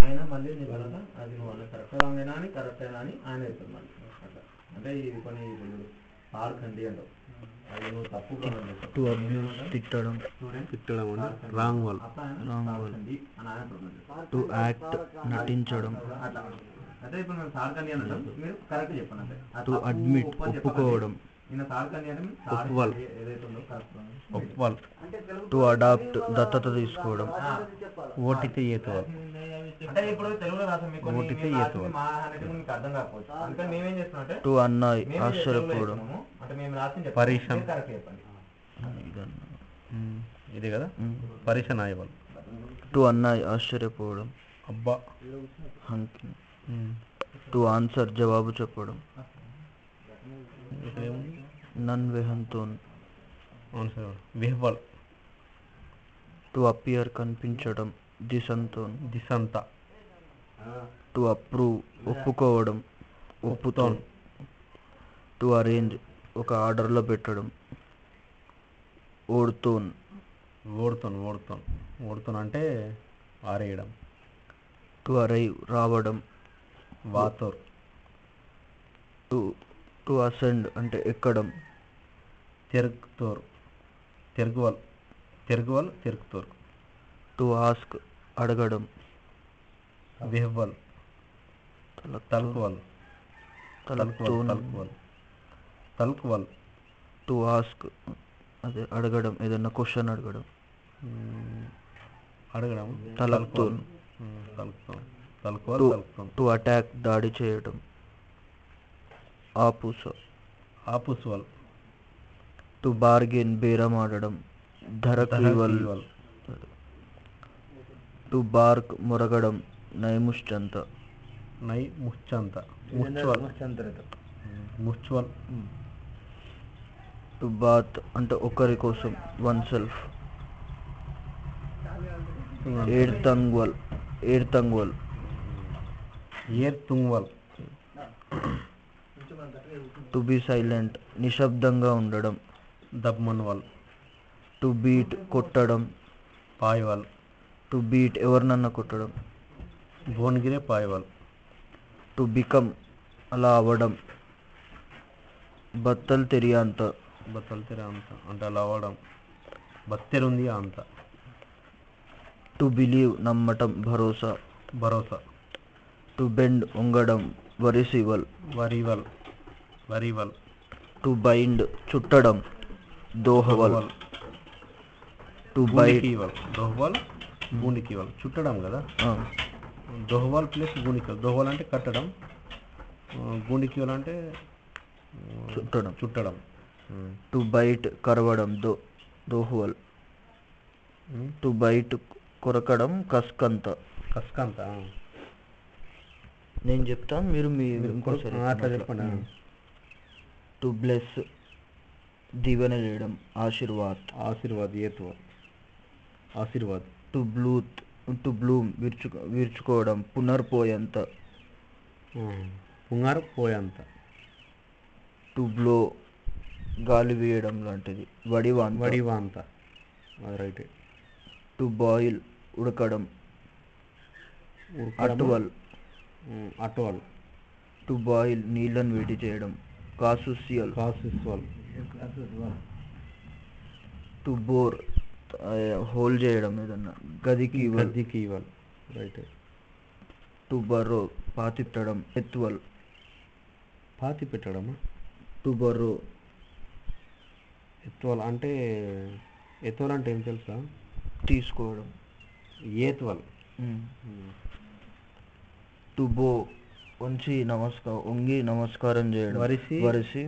ఆయన మళ్ళీ నీ తర్వాత అది నువ్వు అన్న కరెక్ట్ రాంగైనా అని కరెక్ట్ అయినా అని ఆయన చెప్తాడు మళ్ళీ అట్లా అంటే ఇది కొన్ని ఇప్పుడు ఆడకండి అంటావు అది నువ్వు తప్పు కొనని చెప్తావు. టు అబ్యూస్ తిట్టడం Student, తిట్టడం అంటే ఆడకండి. రాంగ్ వాళ్ళు అట్లా ఆయన Wrong ఆడకండి అని ఆయన ప్రపోజ్ చేస్తాడు. టు యాక్ట్ నటించడం అట్లా అంటే ఇప్పుడు మేము సాడకండి అని అంటాం మీరు కరెక్ట్ చెప్పండి అంటే ఆ టు తప్పు అడ్మిట్ ఒప్పు అని చెప్పకండి. ఒప్పుకోవడం ఈయన సాడకండి అంటే మీరు ఒప్పుకోవాలి. సాడకండి ఏదైతే ఉందో కరెక్ట్ ఒప్పుకోవాలి టు అడాప్ట్ దత్తత తీసుకోవడం ఓటితే ఏతవాలి అంటే ఇప్పుడు తెలుగులో రాసాం మీకు కొన్ని ఓటితే మేము ఏతవాలి. రాసింది మా అనేది మీకు అర్థం కాకపోవచ్చు అందుకని మేమేం చేస్తున్నాం అంటే టు అన్నాయ్ మేమే తెలుగులో ఆశ్చర్యపోవడం చెప్తున్నాము. అంటే మేము రాసింది పరీక్షం. కరెక్ట్ చెప్పండి ఇదన్నా. ఇది కదా ఉమ్. పరీక్ష నాయవాళ్ళు టు అన్నాయ్ ఆశ్చర్యపోవడం అబ్బా హంకి ఉమ్. టు ఆన్సర్ జవాబు చెప్పడం ఇక్కడ ఏముంది నన్ వెహంతో అవును సార్ విహ్వల్ టు అపియర్ కనిపించడం దిశంతో దిశంత టు అప్రూవ్ ఒప్పుకోవడం ఒప్పుతో టు అరేంజ్ ఒక ఆర్డర్లో పెట్టడం ఓడుతోన్ ఓడుతాను ఓడుతాను ఓడుతాను అంటే ఆరేయడం టు అరైవ్ రావడం వాతోర్ టు టు అసెండ్ అంటే ఎక్కడం తెరుగుతోర్ తెరుగువల్ తెరుగువల్ తెరుగుతోర్ టు ఆస్క్ అడగడం విహ్వల్ తలక్తో- తలుకువల్ తలుకువల్ తలక్తోన్ తలుకువల్ తలుకువల్ టు ఆస్క్ అదే అడగడం ఏదన్నా క్వశ్చన్ అడగడం ఉమ్, అడగడం తలుకుతోన్ ఉమ్, తలుకుతోన్ తలుకువల్ టు తలుకుతోన్ టు అటాక్ దాడి చేయడం ఆపుస ఆపుస్వల్ టు బార్గెన్ బేరం ఆడడం ధరకీవల్ ధరకీవల్ టు బార్క్ మొరగడం నైముష్చంత నై ముచ్చంత ముచ్చువల్ ముచ్చువల్ టు బాత్ అంటే ఒకరి కోసం వన్ సెల్ఫ్ ఏడ్తంగ్వల్ ఏడ్తంగ్వల్ ఏర్ తుంగ్వల్ టు బి సైలెంట్ నిశ్శబ్దంగా ఉండడం దబ్మన్వల్ టు బీట్ కొట్టడం పాయ్వల్ టు బీట్ ఎవరినన్నా కొట్టడం భువనగిరే పాయ్వల్ టు బికమ్ అలా అవ్వడం బత్తల్ తెరియాంత బత్తలు తెర అంత అంటే అలా అవ్వడం బత్తెరుంది అంత టు బిలీవ్ నమ్మటం భరోసా భరోసా టు బెండ్ ఉంగడం వరిసివల్ వరివల్ వరివల్ టు బైండ్ చుట్టడం దోహవల్ టు బైట్ గుండికివల్ దోహవల్ గుండికివల్ చుట్టడం కదా దోహవాల్ ప్లస్ గుణికల్ దోహవాల్ అంటే కట్టడం ఆ, గుండికివల్ అంటే ఆ, చుట్టడం చుట్టడం టు బైట్ కరవడం దో దోహవల్ ఉమ్. టు బైట్ కొరకడం కస్కంత కస్కంత నేను చెప్తాను మీరు మీ మీరు ఇంకోసారి ఆ, అట్లా చెప్పండి ఆ. టు బ్లెస్ దీవెన చేయడం ఆశీర్వాద్ ఆశీర్వాద్ ఏత్వ ఆశీర్వాద్ టు బ్లూత్ టు బ్లూమ్ విరుచుకో విరుచుకోవడం పునర్పోయంత పుంగారు పోయంత టు బ్లో గాలి వేయడం లాంటిది వడివాన్ వడివాంత అది రైట్ టు బాయిల్ ఉడకడం అటువల్ అటువల్ టు బాయిల్ నీళ్ళని వేడి చేయడం కాసుసియల్ కాసిస్వల్ టు బోర్ హోల్ చేయడం ఏదన్నా గదికి గద్దికి ఇవ్వాలి రైట్ టు బర్రో పాతిట్టడం ఎత్వల్ పాతి పెట్టడమా టు బర్రో ఎత్వల్ అంటే ఎత్వల్ అంటే ఏం తెలుసా తీసుకోవడం ఏత్వల్ టు బో వంచి నమస్కారం వంగి నమస్కారం చేయడం వరిసి వరిసి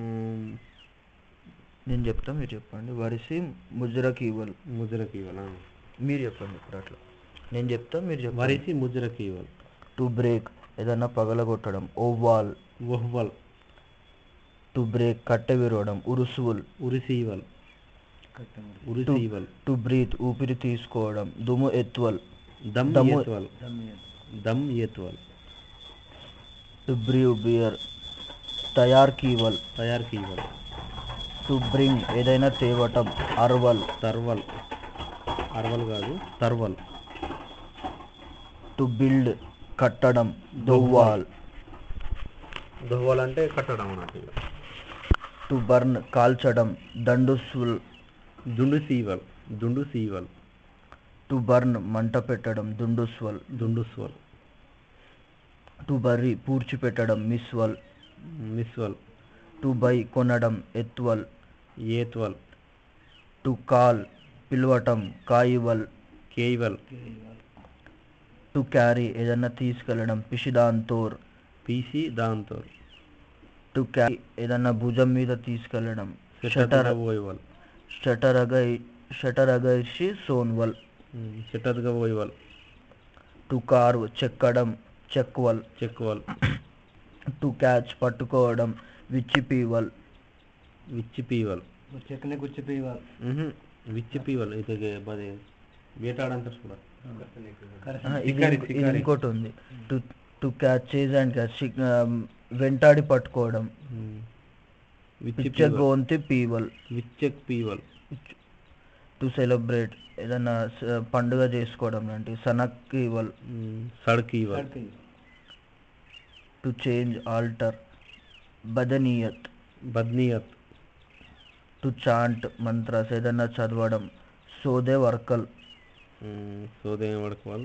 నేను చెప్తా మీరు చెప్పండి వరిసి ముజ్రకి ఇవ్వాలి ముద్రకి ఇవ్వాలా మీరు చెప్పండి ఇప్పుడు అట్లా నేను చెప్తా మీరు చెప్పండి వరిసి ముద్రకి ఇవ్వాలి టు బ్రేక్ ఏదన్నా పగలగొట్టడం ఓవాల్ వహ్వల్ టు బ్రేక్ కట్టె విరవడం ఉరుసువుల్ ఉరిసి ఇవ్వాలి ఉరిసి టు- ఇవ్వాలి టు బ్రీత్ ఊపిరి తీసుకోవడం దుమ్ము ఎత్వల్ దమ్ దమ్ము- ఏత్వల్ దమ్ ఏత్వల్ టు బ్రీవ్ బియర్ తయార్ కీవల్ తయారుకి ఇవ్వాలి టు బ్రింగ్ ఏదైనా తేవటం అర్వల్ తర్వల్ అర్వల్ కాదు తర్వల్ టు టు బిల్డ్ కట్టడం దొవ్వాల్ దోహవాల్ అంటే కట్టడం అన్నట్టు ఇక. టు బర్న్ కాల్చడం దండుస్వుల్ దుండు సీవల్ దుండు సీవల్ టు బర్న్ మంట పెట్టడం దుండుస్వల్ దుండుస్వల్ టు బర్రి పూడ్చిపెట్టడం మిస్వల్ మిస్వల్ టు బై కొనడం ఎత్వల్ ఏత్వల్ టు కాల్ పిలవటం కాయివల్ కేయివల్ టు క్యారీ ఏదన్నా తీసుకెళ్ళడం పిషిదాంతోర్ పీసి దాంతో టు క్యారీ ఏదన్నా భుజం మీద తీసుకెళ్ళడం షటర్ పోయివల్ షటరగై షటరగైషి సోన్వల్ చెట్టదుగా పోయివల్ టు కార్వ్ చెక్కడం చెక్వల్ చెక్కువల్ టు క్యాచ్ పట్టుకోవడం విచ్చిపీవల్ విచ్చి పీవల్ చెక్కనే గుచ్చి పీవాలి విచ్చి పీవల్ అయితే బదే వేటాడంటారు కూడా ఆహా, ఇది చికారి, ఇంకో- ఇది చికారి. ఇంకోటి ఉంది to to catch chase and catch వెంటాడి పట్టుకోవడం విచ్చి పిచ్చగోంతి పీవల్ విచ్చక్ పీవల్ టు సెలబ్రేట్ ఏదన్నా స- పండుగ చేసుకోవడం లాంటి సనక్ ఇవల్ సడక్ ఇవల్ టు చేంజ్ ఆల్టర్ బదనీయత్ బద్నియత్ టు చాంట్ మంత్రాస్ ఏదన్నా చదవడం సోదే వర్కల్ సోదయం వడకవాళ్ళు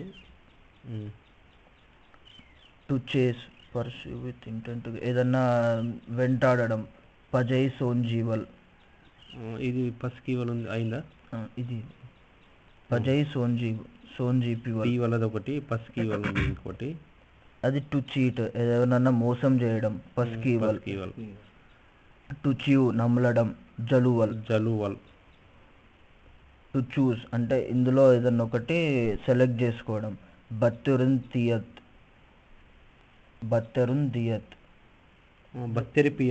to chase pursue with intent ఏదన్నా వెంటాడడం పజై సోంజీవల్ ఇది పసుకి ఇవల్ ఉంది అయిందా ఆ, ఇది పజై సోంజీ సోంజీపివల్ పీ వల్లది ఒకటి పసుకి ఇవల్ ఉంది ఇంకోటి అది టు చీట్ ఏదైనా మోసం చేయడం పస్కీవల్ పసుకి ఇవల్ టు చ్యూ నమలడం జలువల్ జలువల్ టు చూస్ అంటే ఇందులో ఏదన్నా ఒకటి సెలెక్ట్ చేసుకోవడం బత్తెరున్ తియత్ బత్తెరున్ దియత్ బత్తెరి పియ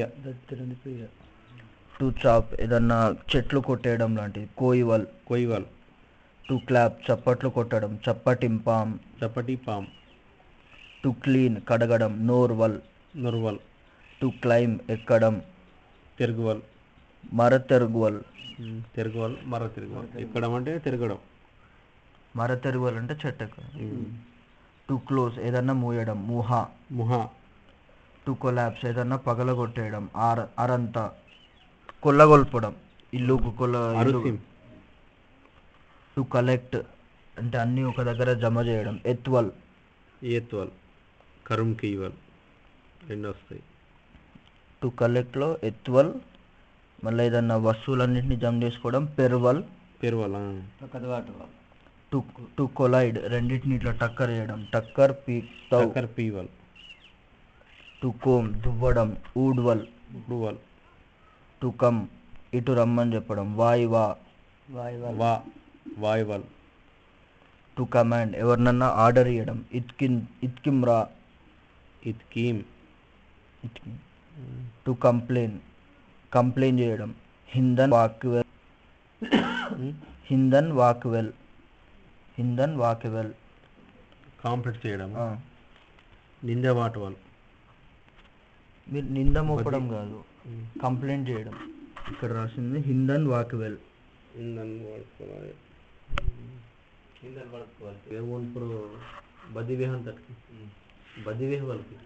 టు చాప్ ఏదన్నా చెట్లు కొట్టేయడం లాంటిది కోయివల్ కొయ్యవల్ టు క్లాప్ చప్పట్లు కొట్టడం చప్పటింపాం చప్పటి పామ్ టు క్లీన్ కడగడం నోర్వల్ నొర్వల్ టు క్లైమ్ ఎక్కడం తిరుగువల్ మరతెరుగువల్ తిరగవల్ మర తిరగవల్ ఎక్కడం అంటే తిరగడం మరతెరుగువల్ అంటే చెట్టు ఎక్కడం టు క్లోజ్ ఏదన్నా మూయడం ముహా ముహ టు కొలాప్స్ ఏదన్నా పగలగొట్టేయడం ఆర అరంతా కొల్లగొల్పడం ఇల్లుకు కొల్ల అరుసిం టు కలెక్ట్ అంటే అన్నీ ఒక దగ్గర జమ చేయడం ఎత్వల్ ఏత్వల్ కరుంకి ఇవల్ రెండు వస్తాయి టు కలెక్ట్లో ఎత్వల్ మళ్ళీ ఏదన్నా వస్తువులన్నింటినీ జమ చేసుకోవడం పెర్వల్ పెరువల్ టు టు కొలైడ్ రెండింటిని ఇట్లా టక్కర్ చేయడం టక్కర్ పీక్ తౌ టక్కర్ పీవల్ టు కోమ్ దువ్వడం ఊడ్వల్ డువల్ టు కమ్ ఇటు రమ్మని చెప్పడం వాయ్ వా వా వాయువల్ టు కమాండ్ ఎవరినన్నా ఆర్డర్ ఇవ్వడం ఇత్కిన్ ఇత్కిమ్ రా ఇత్కీమ్ ఇత్కిమ్ టు కంప్లైన్ కంప్లైంట్ చేయడం హిందన్ వాక్వెల్ హిందన్ వాక్వెల్ హిందన్ వాక్వెల్ కాంప్లీట్ చేయడం నింద వాటవల్ మీరు నింద మోపడం కాదు కంప్లైంట్ చేయడం ఇక్కడ రాసింది హిందన్ వాక్వెల్ ఇందన్ వాడుకోవాలి ఇందన్ వాడుకోవాలి ఏమంటారు బది వేహం తట్కి బది వేహ వాళ్ళకి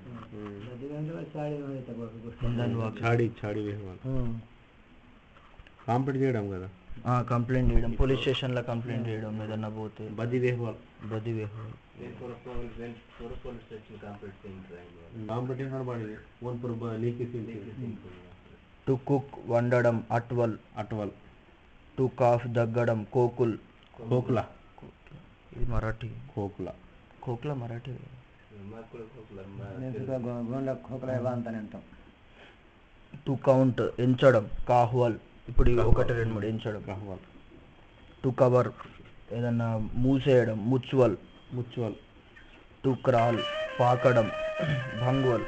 హిందన్ వాక్ చాడి చాడి వేహ వాళ్ళు కాంప్లీట్ చేయడం కదా కంప్లైంట్ చేయడం పోలీస్ స్టేషన్లో కంప్లైంట్ చేయడం ఏదన్నా పోతే బది వేహ వాళ్ళు బది వేహ కాంపిటీషన్ పడింది ఓన్పూర్ నీకి టు కుక్ వండడం అట్వల్ అటవల్ టు కాఫ్ దగ్గడం కోకుల్ కోకుల ఇది మరాఠీ కోకుల కోకుల మరాఠీ టు కౌంట్ ఎంచడం కాహ్వల్ ఇప్పుడు ఇవి ఒకటి రెండు మూడు ఎంచడం కహ్వాల్ టు కవర్ ఏదన్నా మూసేయడం ముచ్వల్ ముచ్చువల్ టు క్రాల్ పాకడం భంగ్వల్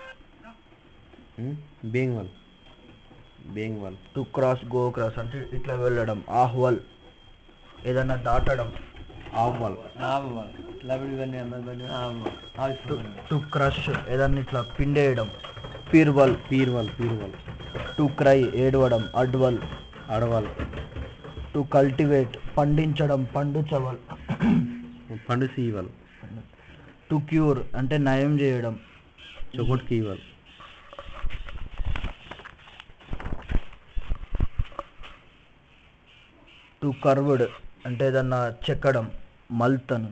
బేంగ్వల్ బేంగ్వల్ టు క్రాస్ గో క్రాస్ అంటే ఇట్లా వెళ్ళడం ఆహ్వల్ ఏదన్నా దాటడం ఆవ్వల్ టు క్రష్ ఏదన్నా ఇట్లా పిండేయడం పీర్వల్ పీర్వల్ పీర్వల్ టు క్రై ఏడవడం అడ్వల్ అడవల్ టు కల్టివేట్ పండించడం పండుచవల్ పండు సీవల్ టు క్యూర్ అంటే నయం చేయడం చొకొట్ కీవల్ టు కర్వ్డ్ అంటే ఏదన్నా చెక్కడం మల్త్ అని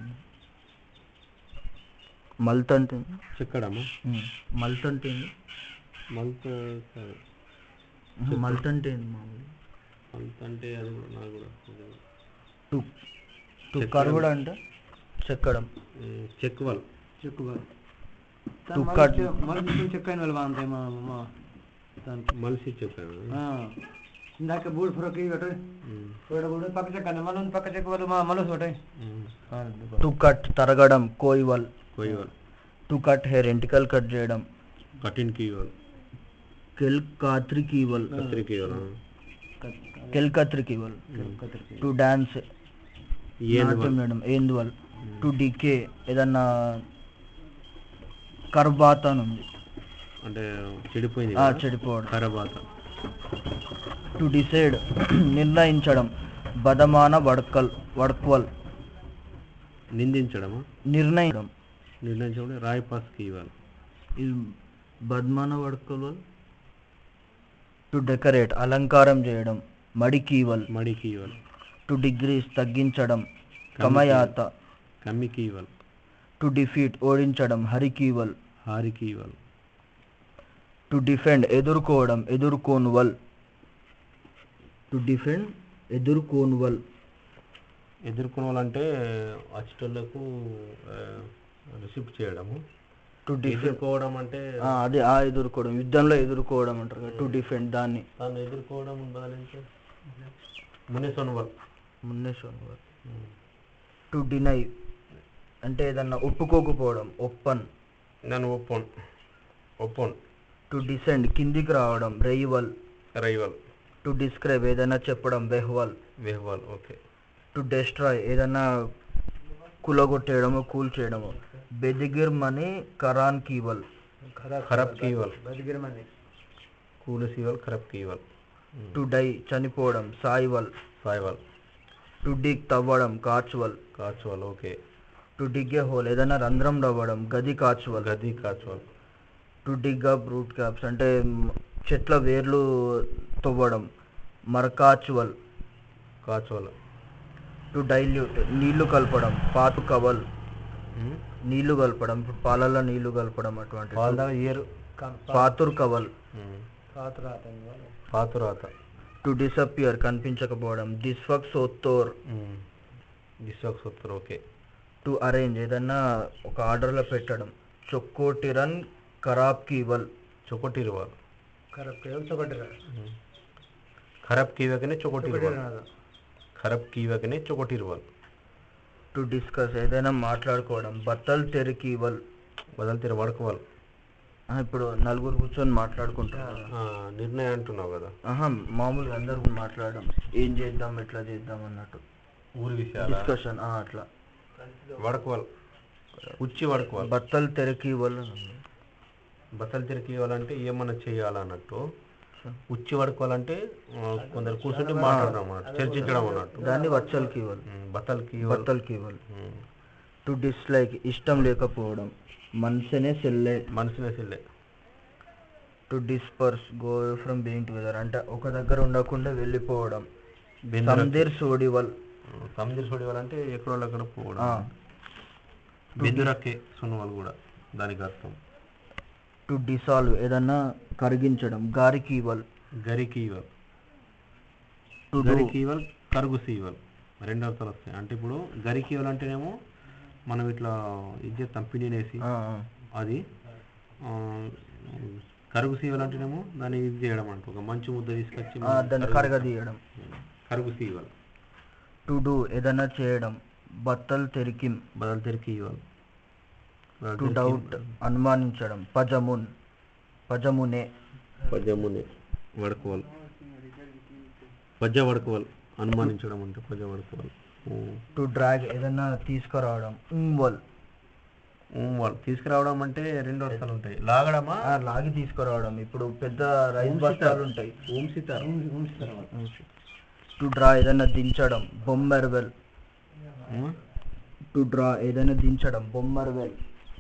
మల్త్ అంటే ఏంది? చెక్కడమా ఉమ్, మల్త్ అంటే ఏంది? మల్త్ కాదు. ఉహు, మల్త్ అంటే ఏంది మామూలు మల్త్ అంటే అది కూడా నాకు కూడా తెలియదు. టు టు చెక్కడం. కర్వ్డ్ అంటే చెక్కడం ఏ, చెక్వల్ చెక్కుగా టు కట్ మళ్ళీ చెక్కైన వాళ్ళు బాగుంటాయి మా మా దానికి మలిసి చెప్పాను ఆ. ఇందాక బూడ్ ఫ్రోక్ ఇవి ఒకటి ఉమ్, ఒకటి కూడా పక్క చెక్క మళ్ళీ ఉంది పక్క చెక్క వాళ్ళు మా మళ్ళీ ఒకటి ఉమ్. టు కట్ తరగడం కోయివల్ కోయివల్ టు కట్ హెయిర్ ఎంటికల్ కట్ చేయడం కఠిన్ కీవల్ కెల్ కాత్రి కీవల్ కత్రి కీవల్ కెల్ కత్రి కీవల్ టు డాన్స్ నాట్యం చేయడం ఏందువల్ టు డికే ఏదన్నా కర్బాత అని ఉంది అంటే చెడిపోయింది ఆ, కదా? చెడిపోవడం కరబాత టు డిసైడ్ నిర్ణయించడం బదమాన వడకల్ వడక్వల్ నిందించడమా నిర్ణయించడం నిర్ణయించడం రాయ్ పాస్ కీవల్ ఇది బద్మాన వడకల్ టు డెకరేట్ అలంకారం చేయడం మడి కీవల్ మడి కీవల్ టు డిగ్రీస్ తగ్గించడం కమయాత కమ్మి కీవల్ టు డిఫీట్ ఓడించడం హరికీవల్ హారి కీవల్ టు డిఫెండ్ ఎదుర్కోవడం ఎదుర్కోనువల్ టు డిఫెండ్ ఎదుర్కోనువల్ ఎదుర్కొనాలంటే అచ్చటోళ్ళకు రిసిప్ట్ చేయడము టు డిఫెండ్ ఎదుర్కోవడం అంటే అదే ఆ ఎదుర్కోవడం యుద్ధంలో ఎదుర్కోవడం అంటారు కదా టు డిఫెండ్ దాన్ని దాన్ని ఎదుర్కోవడం బదిలించే మునిసొనవల్ మున్నేశ్వర్ టు డినై అంటే ఏదన్నా ఒప్పుకోకపోవడం ఒప్పన్ నన్ను ఒప్పన్ ఒప్పన్ టు డిసెండ్ కిందికి రావడం రైవల్ రైవల్ టు డిస్క్రైబ్ ఏదైనా చెప్పడం వెహ్వల్ వెహ్వాల్ ఓకే టు డెస్ట్రాయ్ ఏదైనా కులగొట్టేయడము కూల్ చేయడము బెదిగిర్ మనీ కరాన్ కీవల్ ఖరబ్ కీవల్ బతికిరమని కూల సీవల్ ఖరబ్ కీవల్ టు డై చనిపోవడం సాయివల్ సాయివల్ టు డిగ్ తవ్వడం కాచువల్ కాచువల్ okay to dig a hole ఏదైనా రంధ్రం తవ్వడం గది కాచువల్ గది కాచువల్ టు డిగ్ అప్ రూట్ క్యాప్స్ అంటే మ్, చెట్ల వేర్లు తవ్వడం మరకాచువల్ కాచువల్ టు డైల్యూట్ నీళ్లు కలపడం పాతు కవల్ నీళ్లు కలపడం ఇప్పుడు పాలల్లో నీళ్లు కలపడం అటువంటి పాల దాకా ఏరు పాతుర్ కవల్ పాత్రాత పాతురాత టు డిసపియర్ కనిపించకపోవడం డిస్ఫక్ సోత్తోర్ దిశోక్ సూత్ర ఓకే టు అరేంజ్ ఏదన్నా ఒక ఆర్డర్లో పెట్టడం చొక్కోటిరన్ ఖరాబ్ కీవల్ చొకొటిరువాల్ కరెక్ట్ చొకటిరా ఖరబ్ కీవకనే చొకొటిరువాల్ ఖరబ్ కీవకనే చొకొటిరువాల్ టు డిస్కస్ ఏదైనా మాట్లాడుకోవడం బత్తల్ తెరికీవల్ బదల్ వడకవాల్ ఇప్పుడు నలుగురు కూర్చొని మాట్లాడుకుంటారు నిర్ణయం అంటున్నావు కదా ఆహా మామూలుగా అందరు మాట్లాడడం ఏం చేద్దాం ఎట్లా చేద్దాం అన్నట్టు ఊరి విషయాల డిస్కషన్ అట్లా వడకవాల్ ఉచ్చి వడకవాల్ బత్తల్ తెరకీవల్ బతలు తిరిగి ఇవ్వాలంటే ఏమన్నా చేయాలన్నట్టు ఉచ్చి వడుకోవాలంటే ఆ, కొందరు కూర్చుంటే మాట్లాడడం అన్నట్టు చర్చించడం అన్నట్టు దాన్ని వచ్చల్ కీవల్ ఉమ్, బతల్కి బత్తల్ కీవల్ టు డిస్లైక్ ఇష్టం లేకపోవడం మనసునే సెల్లే మనసునే సిల్లే to disperse go from being together అంటే ఒక దగ్గర ఉండకుండా వెళ్ళిపోవడం బెందరకి. సందిర్ సోడివల్ సముద్ర చూడవాలంటే ఎక్కడో అక్కడ పోవడం ఆ. బెదురక్కే సున్నవాళ్ళు కూడా దానికి అర్థం టు డిసాల్వ్ ఏదన్నా కరిగించడం గారికి ఇవ్వల్ గరికి ఈవల్ టు గరికి ఈవల్ కరుగు సీవల్ రెండు అర్థాలు వస్తాయి అంటే ఇప్పుడు గరికి ఈవల్ అంటేనేమో మనం ఇట్లా ఇది చేస్తాం పిండినేసి అది ఆ, కరుగు సీవల్ అంటేనేమో దాన్ని ఇది చేయడం అంట ఒక మంచి ముద్ద తీసుకొచ్చి మనం దాన్ని కరుగు- కరగదీయడం కరుగు సీవల్ టు డూ ఏదన్నా చేయడం బత్తల్ తెరికిం బదల్ తెరికి ఇవ్వాలి టు డౌట్ అనుమానించడం పజమున్ పజమునే పద్యముని వడకోవాలి పద్య వడకోవాలి అనుమానించడం అంటే పద్య వడకోవాలి టు డ్రాగ్ ఏదన్నా తీసుకురావడం ఇంవల్ వాళ్ళు తీసుకురావడం అంటే రెండు అర్థాలు ఉంటాయి లాగడమా లాగి తీసుకురావడం ఇప్పుడు పెద్ద రైస్ బస్తాలు ఉంటాయి ఓంసిత టు డ్రా ఏదైనా దించడం బొమ్మర్వెల్ టు డ్రా ఏదైనా దించడం బొమ్మర్వెల్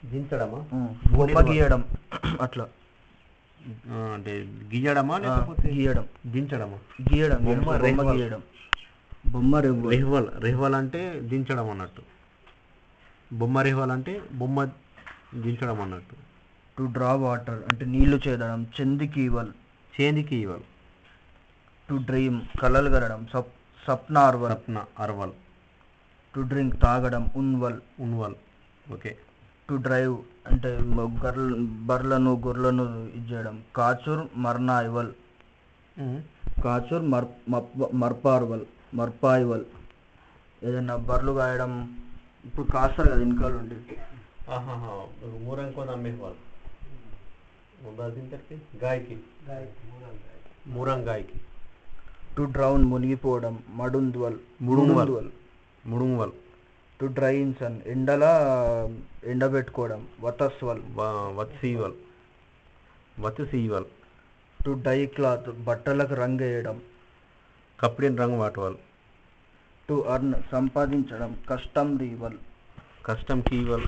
దించడమా బొమ్మ గీయడం అట్లా ఆ, అంటే గీయడమా ఆ, లేకపోతే గీయడం దించడమా గీయడం బొమ్మ బొమ్మ రెహ్వల్. గీయడం బొమ్మ రెవ్వ రెహ్వల్ రెహ్వల్ అంటే దించడం అన్నట్టు బొమ్మ రెహ్వల్ అంటే బొమ్మ దించడం అన్నట్టు టు డ్రా వాటర్ అంటే నీళ్లు చేదడం చెందికీవల్ చేందికి ఇవ్వాలి టు డ్రీమ్ కలలు గరడం సప్ సప్నార్వల్ రత్న అర్వల్ టు డ్రింక్ తాగడం ఉన్వల్ ఉన్వల్ ఓకే టు డ్రైవ్ అంటే మ- గర్ల బర్లను గొర్రెలను ఇది చేయడం కాచూర్ మర్నాయివల్ కాచూర్ మర్ మప్- మర్పార్వల్ మర్పాయివల్ ఏదైనా బర్రెలు కాయడం ఇప్పుడు కాస్తారు కదా వెనకాల ఉండి మూరం को नाम में वाल दिन करके गाय की मूरंग गाय की టు డ్రౌన్ మునిగిపోవడం మడుంద్వల్ ముడుంవల్ ముడుంవల్ టు డ్రై ఇన్ సన్ ఎండల ఎండబెట్టుకోవడం వతస్వల్ వత్సీవల్ వత్సీవల్ టు డై క్లాత్ బట్టలకు రంగు వేయడం కప్డిన్ రంగు వాటవల్ టు అర్న్ సంపాదించడం కష్టం రీవల్ కష్టం కీవల్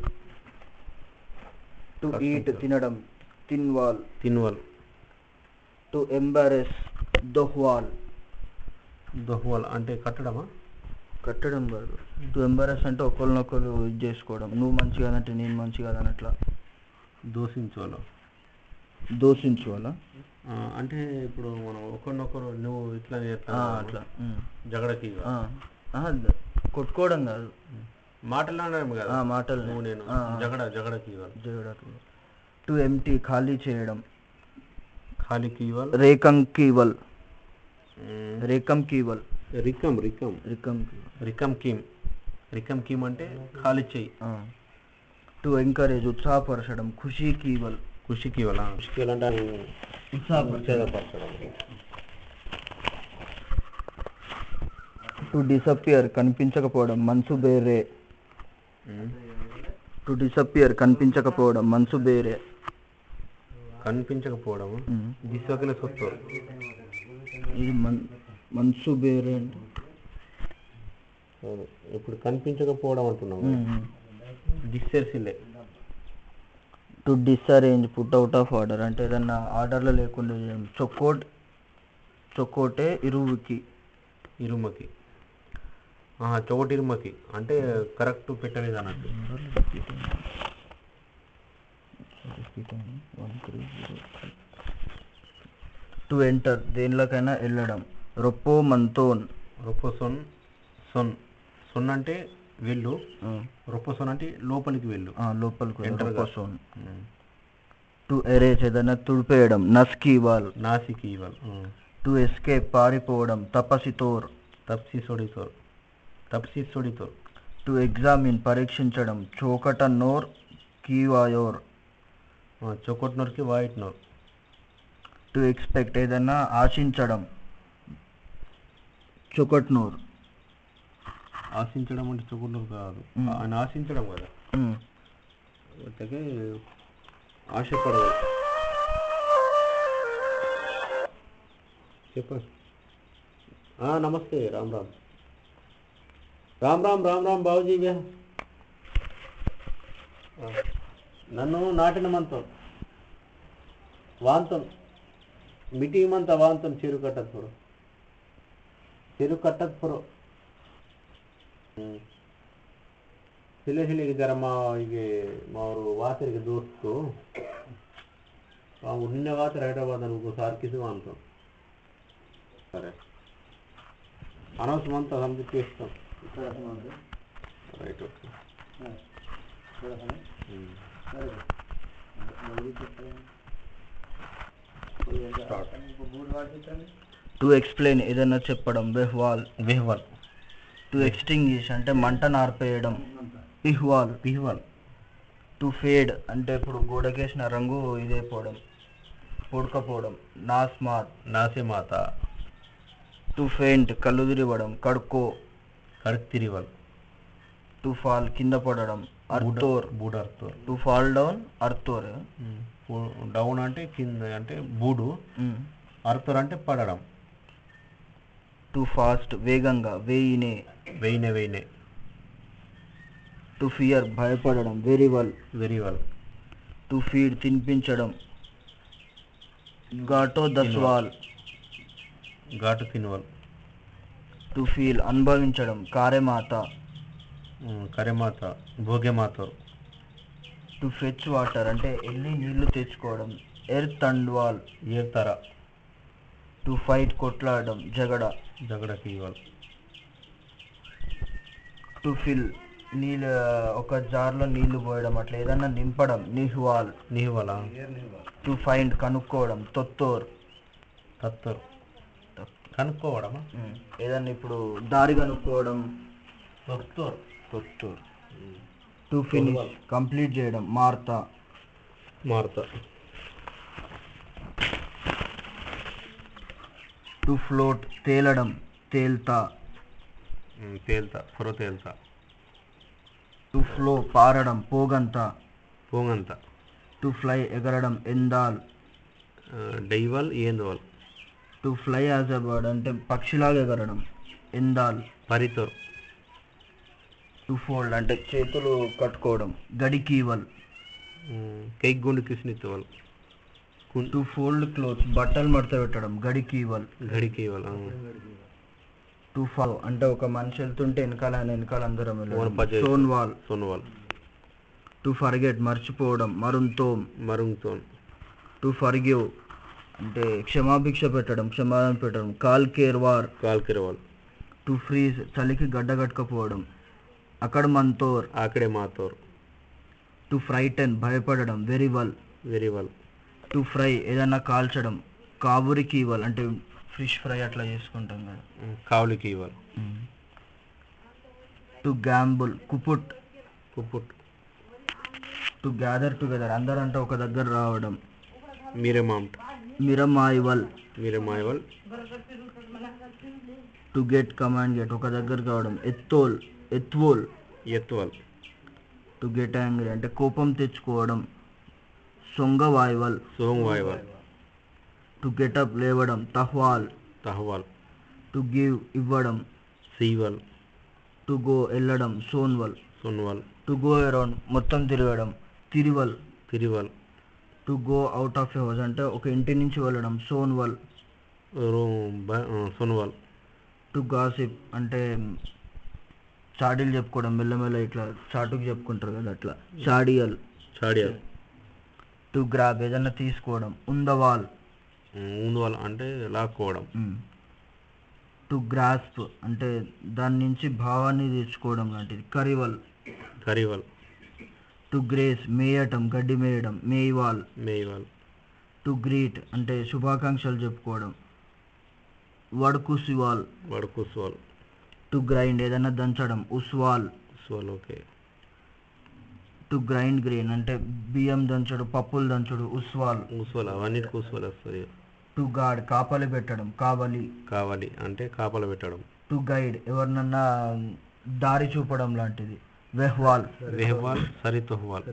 టు కష్టం ఈట్ సార్. తినడం తిన్వాల్ తిన్వల్ టు ఎంబారెస్ దొహ్వాల్ దొహ్వల్ అంటే కట్టడమా కట్టడం కాదు టు ఎంబారెస్ అంటే ఒకరినొకరు ఇది చేసుకోవడం నువ్వు మంచి కాదంటే నేను మంచి కాదని అట్లా దోషించోలో దోషించుకోవాలా ఆ, అంటే ఇప్పుడు మనం ఒకరినొకరు నువ్వు ఇట్లా ఆ, చేస్తా అట్లా ఉమ్. జగడకి ఆ. ఆహా, ద- కొట్టుకోవడం కాదు మాటలాడడం కదా ఆ, మాటలు నువ్వు నేను ఆ, జగడ జగడకి ఇవ్వాలి జగడకు టు ఎంటీ ఖాళీ చేయడం ఖాళీకి ఇవ్వాలి రేకం కీవల్ రేకం కీవల్ రికమ్ రికమ్ రికం రికమ్ కీమ్ రికమ్ కీమ్ అంటే ఖాళీ చెయ్యి టు ఎంకరేజ్ ఉత్సాహపరచడం ఖుషీ కీవల్ ఖుషికి ఇవ్వాలా ఖుషికి ఇవ్వాలంటే ఉత్సాహపరచడం టు డిసపియర్ కనిపించకపోవడం మనసు బేరే ఉమ్. టు డిసపియర్ కనిపించకపోవడం మనసు బేరే కనిపించకపోవడము ఉమ్. దిశకిల సొత్తు ఇది మన్ మనసు బేరే అంటే అవును. ఇప్పుడు కనిపించకపోవడం అంటున్నాము ఉమ్. దిశర్సిలే to disarrange put out of order అంటే ఏదన్నా ఆర్డర్లో లేకుండా చేయడం చొక్కోట్ చొక్కోటే ఇరువుకి ఇరుమకి ఆహా, చోటి ఇరుమకి అంటే కరెక్ట్ పెట్టలేదు అన్నట్టు టు ఎంటర్ దేనిలోకైనా వెళ్ళడం రొప్పో మంతోన్ రొప్ప సొన్ సొన్ సొన్ అంటే వెళ్ళు రొప్ప సొన్ అంటే లోపలికి వెళ్ళు లోపలికి Enter గా. రొప్పసోన్ టు ఎరేజ్ ఏదైనా తుడిపేయడం నస్కి వాల్ నాసికి ఇవ్వాలి టు ఎస్కేప్ పారిపోవడం తపసితోర్ తప్సి సొడితోర్ తప్సి సొడితోర్ టు ఎగ్జామిన్ పరీక్షించడం చోకట నోర్ కీవాయోర్ చొకొట్నోర్కి వాయిట్నోర్ టు ఎక్స్పెక్ట్ ఏదైనా ఆశించడం చొకట్నోర్ ఆశించడం అంటే చొకొట్నోర్ కాదు మ్మ్. ఆయన ఆశించడం కదా ఉమ్. అంటే ఆశపడదు చెప్ప ఆ, నమస్తే రామ్ రామ్ రామ్ రామ్ రామ్ రామ్ బాబుజీ బ్యా ఆ, నన్ను నాటిన మంతం వాంతం ಮಿಟಿ ಮಂತ ವಾಂತನ್ ಚೆರು ಕಟ್ಟದ್ ಪುರು ಚೆರು ಕಟ್ಟದ್ ಪುರು ಸಿಲೆ ಸಿಲಿಗೆ ಜರ ಮಾ ಈಗ ಮಾವರು ವಾತರಿಗೆ ದೋಸ್ತು వాము నిన్న వాతర హైదరాబాద్ అని ఇంకోసారి కిసి అంటాం సరే అనవసరం అంతా సంథింగ్ చేస్తాం రైట్ ఓకే టు ఎక్స్ప్లెయిన్ ఏదైనా చెప్పడం బెహ్వాల్ బెహ్వాల్ టు ఎక్స్టింగ్విష్ అంటే మంట నార్పేయడం పిహ్వాల్ బిహ్వాల్ టు ఫేడ్ అంటే ఇప్పుడు గోడకేసిన రంగు ఇదైపోవడం పొడకపోవడం నాస్మాత్ నాసే మాత టు ఫెయింట్ కళ్ళు తిరగడం కడుక్కో కడక్ తిరివాల్ టు ఫాల్ కింద పడడం అర్తోర్ బూడర్తోర్ టు ఫాల్ డౌన్ అర్తోర్ డౌన్ అంటే కింద అంటే బూడు అర్తోర్ అంటే పడడం టు ఫాస్ట్ వేగంగా వేయినే వెయినే వెయినే టు ఫియర్ భయపడడం very well very well to feed తినిపించడం ఘాటో దస్వాల్ ఘాటు సినివాల్ టు ఫీల్ అనుభవించడం కారెమాత కరెమాత భోగమాత టు ఫెచ్ వాటర్ అంటే వెళ్ళి నీళ్లు తెచ్చుకోవడం ఎర్త్ అండ్ వాల్ ఏర్తర టు ఫైట్ కొట్లాడడం జగడ జగడకి ఇవ్వాలి టు ఫిల్ నీళ్ళు ఒక జార్లో నీళ్లు పోయడం అట్లా ఏదన్నా నింపడం నిహ్వాల్ నిహివల టు ఫైండ్ కనుక్కోవడం తొత్తోర్ తత్తర్ కనుక్కోవడమా ఏదన్నా ఇప్పుడు దారి కనుక్కోవడం తత్తర్ తొత్తోర్ టు ఫినిష్ కంప్లీట్ చేయడం మార్తా మారుత టు ఫ్లోట్ తేలడం తేల్తా తేల్తా పొర తేల్తా టు ఫ్లో పారడం పోగంతా పోంగంత టు ఫ్లై ఎగరడం ఎందాల్ డైవల్ ఏందోవల్ to fly as a bird అంటే పక్షిలాగా ఎగరడం ఎందాల్ పరితోర్ టు ఫోల్డ్ అంటే చేతులు కట్టుకోవడం గడికీవల్ కేక్ గుండు కిస్నిత్తవల్ టు ఫోల్డ్ క్లోత్స్ బట్టలు మడత పెట్టడం గడికీవల్ ఘడికి ఇవ్వాలి టు ఫాలో అంటే ఒక మనిషి వెళ్తుంటే వెనకాల ఆయన వెనకాల అందరం ఓన్ పజే- సోన్వాల్ సోనవాల్ టు ఫర్గెట్ మర్చిపోవడం మరుంతోమ్ మరుంగ్తోన్ టు ఫర్గివ్ అంటే క్షమాభిక్ష పెట్టడం క్షమాదానం పెట్టడం కాల్ కేర్ వార్ కాల్కిరవాల్ టు ఫ్రీజ్ చలికి గడ్డగట్టకపోవడం అక్కడ మంతోర్ ఆకడే మాతోర్ టు ఫ్రైటన్ భయపడడం వెరీ వల్ వెరీ వెల్ టు ఫ్రై ఏదన్నా కాల్చడం కాబూరికి ఇవ్వాలి అంటే ఫిష్ ఫ్రై అట్లా చేసుకుంటాం కదా కావులికి ఇవ్వాలి టు గ్యాంబుల్ కుపుట్ కుప్పుట్ టు గ్యాదర్ టుగెదర్ అందరంటే ఒక దగ్గర రావడం మీరే మామ్ట్ మిరమాయివల్ మీరే మాయవల్ టు గెట్ కమాండ్ గెట్ ఒక దగ్గర కావడం ఎత్తోల్ ఎత్వోల్ ఎత్తువల్ టు గెట్ యాంగ్రీ అంటే కోపం తెచ్చుకోవడం సొంగవాయివల్ సోంగ్ వాయవల్ టు గెటప్ లేవడం తహ్వాల్ తహవాల్ టు గివ్ ఇవ్వడం సీవల్ టు గో వెళ్ళడం సోన్వల్ సొన్వల్ టు గో అరౌండ్ మొత్తం తిరగడం తిరివల్ తిరివల్ to go out of house అంటే ఒక ఇంటి నుంచి వెళ్ళడం సోన్వల్ సొన్వల్ టు గాసిప్ అంటే చాడీలు చెప్పుకోవడం మెల్లమెల్ల ఇట్లా చాటుకు చెప్పుకుంటారు కదా అట్లా చాడియల్ చాడియల్ టు గ్రాబ్ ఏదన్నా తీసుకోవడం ఉందవాల్ ఉందువల్ అంటే లాక్కోవడం టు గ్రాస్ప్ అంటే దాని నుంచి భావాన్ని తెచ్చుకోవడం లాంటిది కరివల్ కరివల్ టు గ్రేస్ మేయటం గడ్డి మేయడం మేయివాల్ మేయవల్ టు గ్రీట్ అంటే శుభాకాంక్షలు చెప్పుకోవడం వడుకుసివాల్ వడకుస్వాల్ టు గ్రైండ్ ఏదైనా దంచడం ఉస్వాల్ స్వాల్ ఓకే టు గ్రైండ్ గ్రెయిన్ అంటే బియ్యం దంచడు పప్పులు దంచడు ఉస్వాల్ ఉస్వాల్ అవన్నిటికి ఉస్వాల్ వస్తుంది టు గాడ్ కాపలి పెట్టడం కావలి కావాలి అంటే కాపల పెట్టడం టు గైడ్ ఎవరినన్నా దారి చూపడం లాంటిది వెహ్వాల్ వెహ్వాల్ సరితోహ్వాల్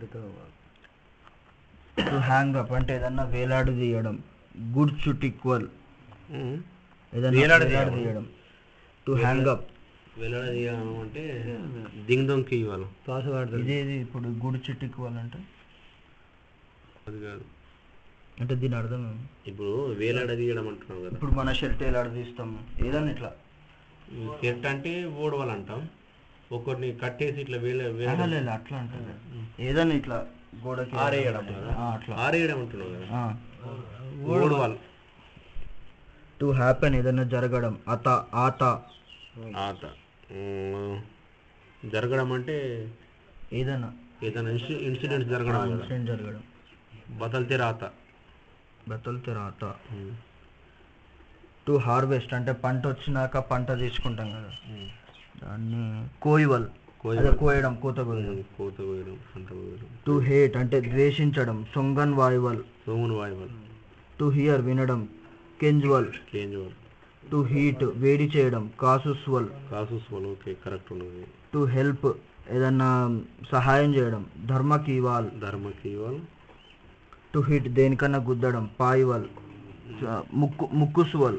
టు హ్యాంగ్ అప్ అంటే ఏదన్నా వేలాడు తీయడం గుడ్ చుట్ ఈక్వల్ ఏదన్నా వేలాడదీయడం. వేలాడదీయడం టు హ్యాంగ్ అప్ వెళ్ళడం అంటే దింగ్ దొంకి ఇవ్వాలి ఇదేది ఇప్పుడు గుడ్ చుట్ ఈక్వల్ అంటే అది కాదు అంటే దీని అర్థం ఏమి? ఇప్పుడు వేలాడదీయడం అంటున్నాం కదా ఇప్పుడు మన షర్ట్ వేలాడదీస్తాము ఏదన్నా ఇట్లా షర్ట్ అంటే ఓడవాల్ అంటాం ఒకరిని కట్టేసి ఇట్లా వేల ఆహా, వేల లేదు, అట్లా అంటారు ఏదన్నా ఇట్లా గోడకి ఆరేయడం కదా ఆ, అట్లా ఆరేయడం అంటున్నాం కదా ఆ. ఓడవాల్ టు హ్యాపెన్ ఏదైనా జరగడం అత ఆత ఆత ఉమ్, జరగడం అంటే ఏదైనా ఏదైనా ఇన్సి- ఇన్సిడెంట్ జరగడం కదా ఇన్సిడెంట్ జరగడం బతల్తే రాత బతల్తే రాత ఉమ్, టు హార్వెస్ట్ అంటే పంట వచ్చినాక పంట తీసుకుంటాం కదా ఉమ్. దాన్ని కోయివల్ కోయివల్. అదే కోయడం కోత కోయడం కోత కోయడం పంట కోయడం టు హేట్ అంటే ద్వేషించడం సొంగన్ వాయువల్ సోమును వాయువల్ టు హియర్ వినడం కెంజ్వల్ కేంజవల్ టు హీట్ వేడి చేయడం కాసుస్వల్ కాసుస్వల్ ఓకే కరెక్ట్ ఉన్నది టు హెల్ప్ ఏదన్నా సహాయం చేయడం ధర్మకీవాల్ ధర్మకీవల్ టు హిట్ దేనికన్నా గుద్దడం పాయివల్ స- ముక్కు ముక్కుసువల్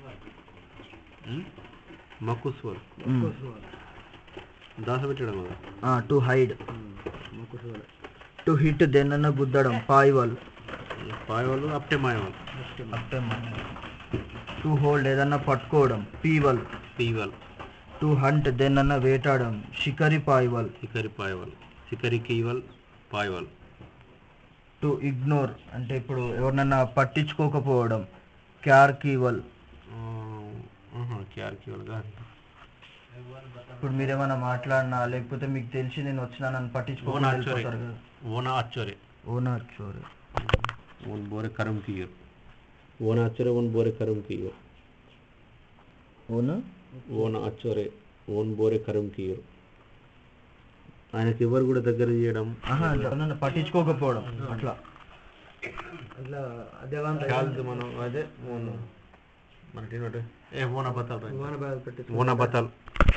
మక్కుస్వల్ దాస పెట్టడం కదా టు హైడ్ టు హిట్ దేన్నన్నా గుద్దడం పాయివల్ పాయవాళ్ళు అప్టే మాయవాళ్ళు అప్పే టు హోల్డ్ ఏదన్నా పట్టుకోవడం పీవల్ పీవల్ టు హంట్ దేన్నన్నా వేటాడడం షికరి పాయివల్ సికరి పాయవాల్ సికరి కీవల్ పాయవాల్ టు ఇగ్నోర్ అంటే ఇప్పుడు ఎవరినన్నా పట్టించుకోకపోవడం క్యార్ కీవల్ క్యార్ కీవల్ కాదు ఇప్పుడు మీరేమైనా మాట్లాడినా లేకపోతే మీకు తెలిసి నేను వచ్చినా నన్ను ఓనా పట్టించుకోకుండా అచ్చోరే వెళ్ళిపోతారు కదా ఓనా అచ్చోరే ఓనా చోరే ఓన్ బోరే కరం కీయర్ ఓనా అచ్చోరే ఓన్ బోరే కరం కీయర్ ఓనా ఓన్ అచ్చోరే ఓన్ బోరే కరం కీయర్ ఆయనకి ఎవరు కూడా దగ్గర చేయడం ఆహా ఎవరినన్నా పట్టించుకోకపోవడం అట్లా అట్లా అదే కాదు మనం అదే ఓన్ మన టీం ఏ ఓనా బతాల్ ఓనా బతాల్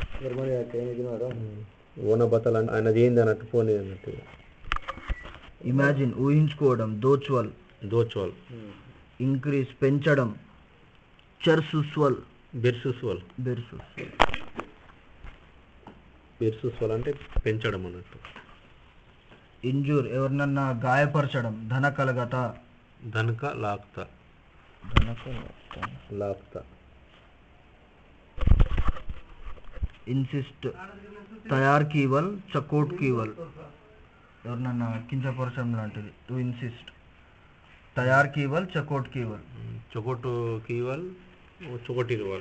ఓనా బతాల్ అంటే ఆయనది ఏంది అన్నట్టు పోనీ అన్నట్టు ఇమాజిన్ ఊహించుకోవడం దోచువల్ దోచోల్ ఇంక్రీజ్ పెంచడం చర్సుస్వల్ బెర్సుస్వల్ బెర్సుస్ బెర్సుస్వల్ అంటే పెంచడం అన్నట్టు ఇంజూర్ ఎవరినన్నా గాయపరచడం ధన కలగత ధనక లాక్త ధన కలగత లాక్త ఇన్సిస్ట్ తయార్ కీవల్ చకోట్ కీవల్ ఎవరినన్నా కించపరచడం లాంటిది టు ఇన్సిస్ట్ తయార్ కీవల్ చకోట్ కీవల్ చొకొట్టు కీవల్ చొకొట్టి కీవల్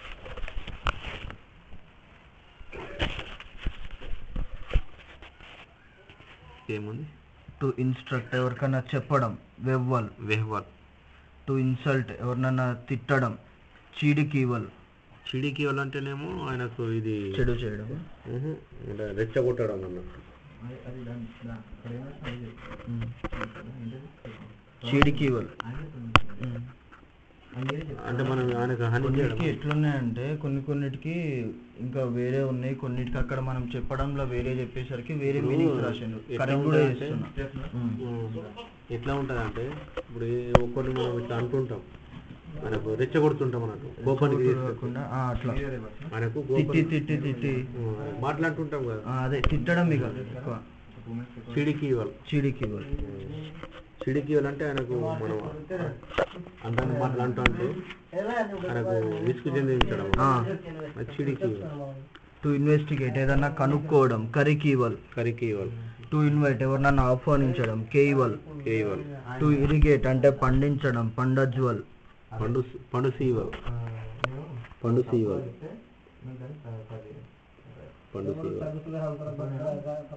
ఏముంది టు ఇన్స్ట్రక్ట్ ఎవరికన్నా చెప్పడం వెవ్వల్ వెహ్వల్ టు ఇన్సల్ట్ ఎవరినన్నా తిట్టడం చీడి కీవల్ చిడి కీవల్ అంటేనేమో ఆయనకు ఇది చెడు చేయడం ఉహు, అంటే రెచ్చగొట్టడం అన్నట్టు చీడి కీవల్ అంటే మనం ఆయనకు హాని చేయడం కొన్నిటికి ఎట్లున్నాయంటే కొన్ని కొన్నిటికి ఇంకా వేరే ఉన్నాయి కొన్నిటికి అక్కడ మనం చెప్పడంలో వేరే చెప్పేసరికి వేరే మీనింగ్స్ రాసిండు ఎట్లా కరెక్ట్ కూడా ఉంటుందంటే, చేస్తున్నా ఉమ్. ఉమ్, ఎట్లా ఉంటుంది అంటే ఇప్పుడు ఏ- ఒక్కొక్కటి మనం ఇట్లా అంటుంటాం మనకు రెచ్చగొడుతుంటాం అన్నట్టు కోపానికి తీసుకెళ్తాం. కాకుండా ఆ, అట్లా మనకు తిట్టి కోపం తిట్టి తిట్టి మాట్లాడుతుంటాం కదా ఆ, అదే తిట్టడం ఇక ఎక్కువ చిడికి ఇవ్వాలి చీడి కీవల్ చిడికి ఇవ్వాలి అంటే ఆయనకు మనం అందాన్ని మాటలు అంటూ అంటే ఆయనకు విసుగు చెందించడం ఆ. అది చిడికి ఇవ్వాలి టు ఇన్వెస్టిగేట్ ఏదన్నా కనుక్కోవడం కరికీవల్ కరికి ఇవ్వాలి టు ఇన్వైట్ ఎవరినన్నా ఆహ్వానించడం కేవల్ కే ఇవ్వాలి టు ఇరిగేట్ అంటే పండించడం పండజ్వల్ పండు పండు సీవల్ పండు సీవల్ పండు సీవల్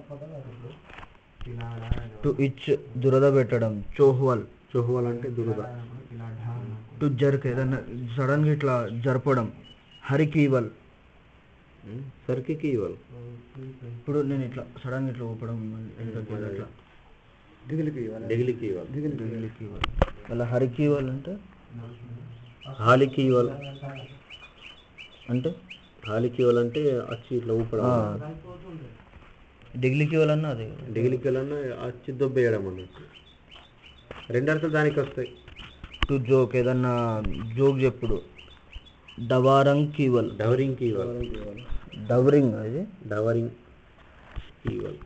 టు ఇచ్ దురద పెట్టడం చోహ్వల్ చొహ్వల్ అంటే దురద టు జర్క్ ఏదన్నా సడన్ గా ఇట్లా జరపడం హరికీవల్ సరికి ఇవ్వాలి ఇప్పుడు నేను ఇట్లా సడన్ గా ఇట్లా ఊపడం వెనకకి ఇట్లా డెగిలికి ఇవ్వాలి హరికీవల్ మళ్ళీ హరికీవల్ అంటే హాలికి ఇవ్వాలి అంటే హాలికి ఇవ్వాలి అంటే వచ్చి ఇట్లా ఊపడం డిగ్లీకీవల్ అన్న అదే డెగిలికి వెళ్ళన్నా వచ్చి దొబ్బేయడం అన్నట్టు రెండు అర్థాలు దానికి వస్తాయి టు జోక్ ఏదన్నా జోక్ చెప్పుడు డవారంగ్ కీవల్ డవరింగ్కి ఇవ్వాలి డవరింగ్ అది డవరింగ్ ఇవ్వాలి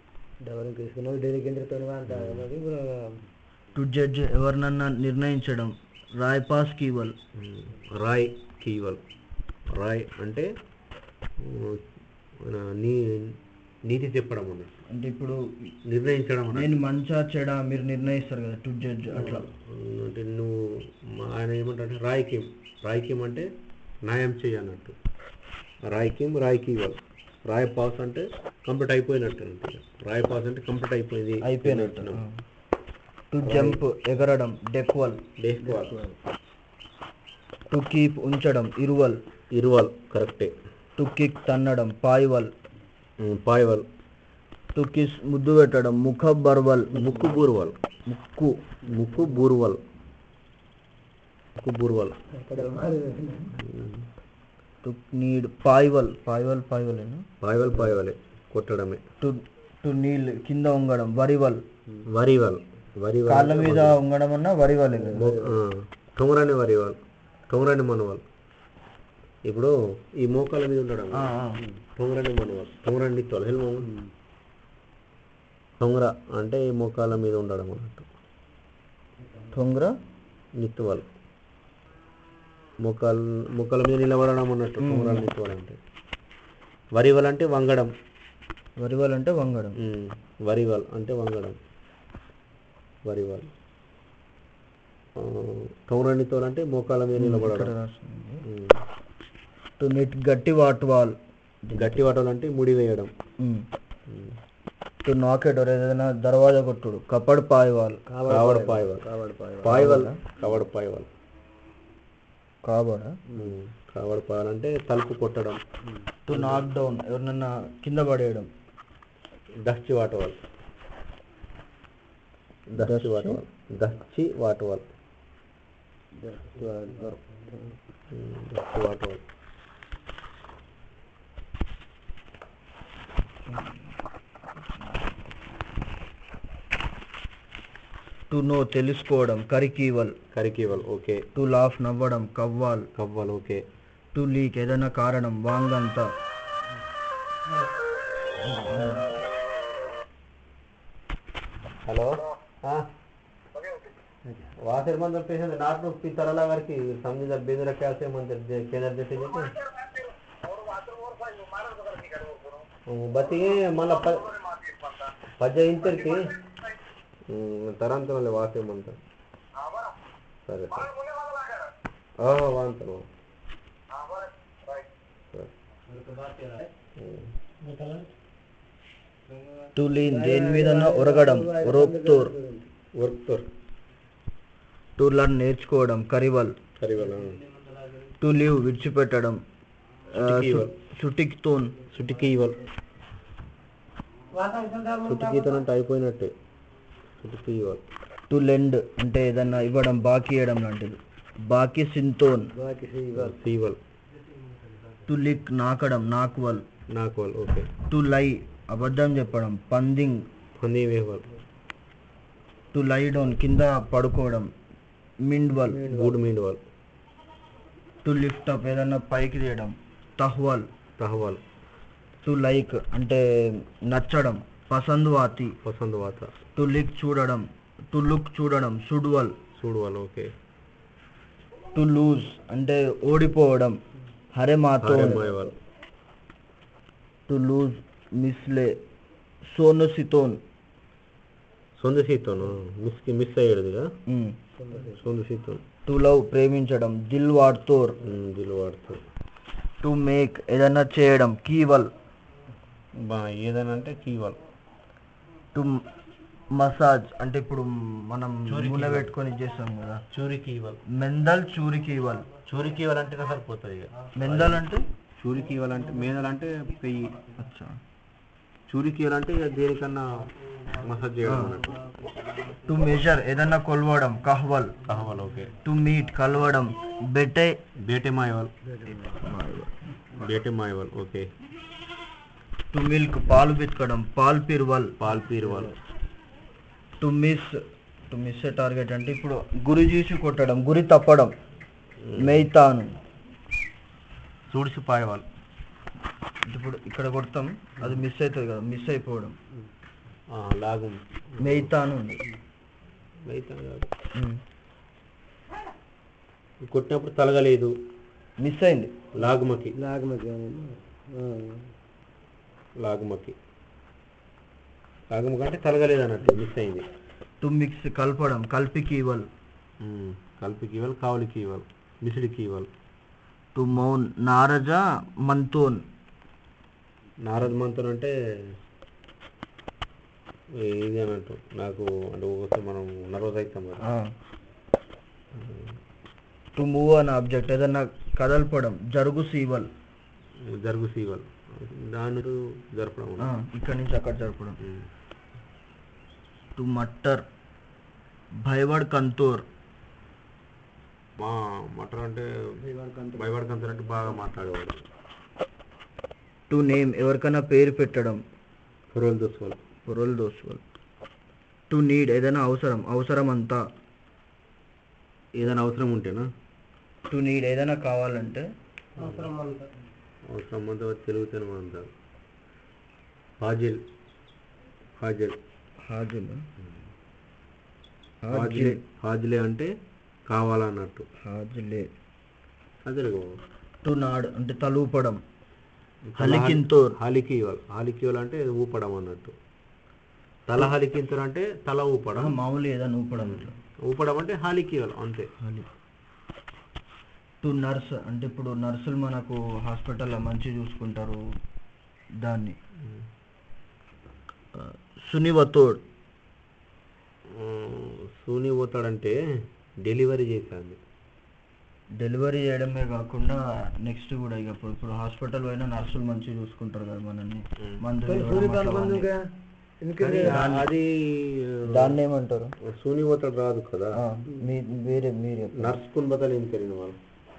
టు జడ్జ్ ఎవరినన్నా నిర్ణయించడం రాయ్పాస్ కీవల్ రాయ్ కీవల్ రాయ్ అంటే ఉమ్, మన నీ నీతి చెప్పడం అన్నట్టు అంటే ఇప్పుడు నిర్ణయించడం అన్నట్టు నేను మంచా చెడా మీరు నిర్ణయిస్తారు కదా టు జడ్జ్ అట్లా అంటే నువ్వు మా- ఆయన ఏమంటారంటే రాయ్కిమ్ రాయ్కిమ్ అంటే న్యాయం చేయి అన్నట్టు రాయ్కిమ్ రాయ్కి ఇవ్వాలి రాయ్ పాస్ అంటే కంప్లీట్ అయిపోయినట్టు అంటే రాయ్ పాస్ అంటే కంప్లీట్ అయిపోయింది అయిపోయినట్టు టు జంప్ ఎగరడం డెక్వల్ డేస్వాల్ టు కీప్ ఉంచడం ఇరువల్ ఇరువాల్ కరెక్టే టు కిక్ తన్నడం పాయివల్ పాయవల్ టు కిస్ ముద్దు పెట్టడం ముఖ బర్వల్ ముక్కు బూర్వాల్ ముక్కు ముక్కు బూర్వాల్ ముక్కు బూర్వాల్ టు నీడ్ పాయివల్ పాయివల్ పాయివల్ పాయవల్ పాయవలే కొట్టడమే టు టు నీల్ కింద ఉంగడం వరివల్ వరివాల్ వరివాల్ కాళ్ళ మీద ఉంగడం అన్నా వరివలే కదా టొంగరాని వరివాల్ టొంగరాని మనవాల్ ఇప్పుడు ఈ మోకాల మీద ఉండడం ఆ, ఆ. టొంగరాని మనవాల్ టొంగరాని నిత్తాలు హెల్ మామ తొంగర అంటే ఈ మోకాల మీద ఉండడం అన్నట్టు తొంగర నిత్తువలు మోకాలు మోకాల మీద నిలబడడం అన్నట్టు తొంగరాలు నిత్తువలు అంటే వరివల్ అంటే వంగడం వరివల్ అంటే వంగడం ఉమ్, వరివల్ అంటే వంగడం వరివల్ ఆ, తొంగర నిత్తువలు అంటే మోకాల మీద ఇక్కడ నిలబడడం రాస్తుంది ఉమ్. టు నిట్ గట్టి వాట్వాల్ గట్టి వాటలు అంటే ముడి వేయడం ఉమ్. టు నాకెట్ ఏదైనా దర్వాజా కొట్టుడు కపడ్ పాయవాల్ కావడ పాయవల్ పాయవల్ కవడ పాయవల్ కాబడ ఉమ్, కావడ పాయవల్ అంటే తలుపు కొట్టడం టు నాక్ డౌన్ ఎవరినన్నా కింద పడేయడం దచ్చి వాటవల్ దచ్చి వాటవల్ దచ్చి వాటవల్ ఉమ్, దచ్చి వాటవల్ టు నో తెలుసుకోవడం కరికీవల్ కరికీవల్ ఓకే టు లాఫ్ నవ్వడం కవ్వాల్ కవ్వల్ ఓకే టు లీక్ ఏదైనా కారణం వాంగంత హలో वासर मंदिर पेशेंट नाट नु पितरला वारकी समझी जब बेदर क्या से मंदिर जे केनर जैसे जेते बतिगे मला प పద్య ఇంతరికి తరంతరం వాసే మంత సరే సరే వాంతను టు లీన్ దేని మీదన్నా ఉరగడం రోప్తోర్ వర్క్ టు లర్న్ నేర్చుకోవడం కరివల్ కరివల టు లివ్ విడిచిపెట్టడం సుటికీవల్. సుటిక్తోన్ సుటికి ఇవ్వల్ సుటికీతనం అంటే అయిపోయినట్టే సుటికి ఇవ్వాలి టు లెండ్ అంటే ఏదన్నా ఇవ్వడం బాకీ ఇవ్వడం లాంటిది బాకీ సింతోన్ సీవల్ టు లిక్ నాకడం నాక్వల్ నాకు వాళ్ళు ఓకే టు లై అబద్ధం చెప్పడం పందింగ్ పంది వేవల్ టు లై డౌన్ కింద పడుకోవడం మిండ్వల్ గూడ్ మీండ్ వాళ్ళు టు లిఫ్ట్ అప్ ఏదన్నా పైకి తీయడం తహ్వల్ తహవాల్ టు లైక్ అంటే నచ్చడం పసంద్ వాతి పసంద్ వాత టు లిక్ చూడడం టు లుక్ చూడడం సుడ్వల్ చూడు వాళ్ళు ఓకే టు లూజ్ అంటే ఓడిపోవడం హరే మాతో మాయవాల్ టు లూజ్ మిస్లే సోను సితోన్ సొంత సీతోను మిస్ మిస్ అయ్యేదిగా సొంత సీతోన్ టు లవ్ ప్రేమించడం దిల్ వాడ్తోర్ దిల్ వాడుతూ టు మేక్ ఏదన్నా చేయడం కీవల్ బా ఏదైనా అంటే కీవాల్ టు మసాజ్ అంటే ఇప్పుడు మనం నూనె పెట్టుకొని చేస్తాం కదా చూరికి ఇవ్వాలి మెందల్ చూరికి ఇవ్వాలి చూరికి ఇవ్వాలంటే సరిపోతుంది ఇక మెందల్ అంటే చూరికి ఇవ్వాలంటే మేదలంటే పెయ్యి అచ్చా చూరికి ఇవ్వాలంటే ఇక దేనికన్నా మసాజ్ చేయడం అన్నట్టు టు మెజర్ ఏదన్నా కొలవడం కహ్వల్ కహవాల్ ఓకే టు మీట్ కలవడం బెటే బేటే మాయవాల్ బేటే మాయవాల్ ఓకే టు మిల్క్ పాలు బితకడం పాల్ పిర్వల్ పాల్ పీర్వాల్ to miss to miss target అంటే ఇప్పుడు గురి చూసి కొట్టడం గురి తప్పడం మెయితాను చూడిసి పాయవాల్ ఇప్పుడు ఇక్కడ కొడతాం అది మిస్ అవుతుంది కదా మిస్ అయిపోవడం లాగు మెయితాను ఉంది అయితే కొట్టినప్పుడు తలగలేదు మిస్ అయింది లాగుమకి లాగుమకి లాగుమకి అంటే తలగలేదు అన్నట్టు మిస్ అయింది టు మిక్స్ కలపడం కలిపికి ఇవ్వల్ ఉమ్, కలిపికి ఇవ్వాలి కావులికి ఇవ్వాలి మిసిడికి ఇవ్వాలి టు మౌన్ నారజ మంతోన్ నారద్ మంత్రం అంటే ఇది అన్నట్టు నాకు అంటే ఒకసారి మనం నర్వస్ అవుతాం కదా టు మూవ్ అన్ ఆబ్జెక్ట్ ఏదన్నా కదల్పడం జరుగు సీవల్ జరుగు సీవల్ దాని జరపడం ఆ, ఇక్కడి నుంచి అక్కడ జరపడం ఉమ్. టు మట్టర్ భయవడ్ కంతోర్ మా మటర్ అంటే భయపడ కంతర్ అంటే బాగా మాట్లాడేవాడు టు నేమ్ ఎవరికైనా పేరు పెట్టడం ఫరోల్ దోస్వాల్ పొరల్ దోస్వల్ టు నీడ్ ఏదైనా అవసరం అవసరం అంతా ఏదైనా అవసరం ఉంటేనా టు నీడ్ ఏదైనా కావాలంటే అవసరం అంతా తెలుగుతాను అంటారు హాజిల్ హాజిల్ హాజిల్ హాజ్లే హాజ్లే అంటే కావాలన్నట్టు హాజిలే అదే టు నాడ్ అంటే తలూపడం హలికింతోర్ హాలికి ఇవ్వాలి హాలికి ఇవ్వాలి అంటే ఊపడం అన్నట్టు తల హలికింతరు అంటే తల ఊపడం మామూలు ఏదైనా ఊపడం ఇట్లా ఊపడం అంటే హాలికి ఇవ్వాలి అంతే హలి టు నర్స్ అంటే ఇప్పుడు నర్సులు మనకు హాస్పిటల్లో మంచి చూసుకుంటారు దాన్ని సునివతోడ్ సూని పోతాడంటే డెలివరీ చేశాను డెలివరీ చేయడమే కాకుండా నెక్స్ట్ కూడా ఇక ఇప్పుడు ఇప్పుడు హాస్పిటల్ పోయినా నర్సులు మంచిగా చూసుకుంటారు కదా మనల్ని మందులు ఇవ్వడం అట్లా అవన్నీ. కానీ అది దాన్ని ఏమంటారు సూని పోతాడు రాదు కదా ఆ, మీ వేరే మీరే నర్స్ కుని బదలు ఏం తెలియని వాళ్ళు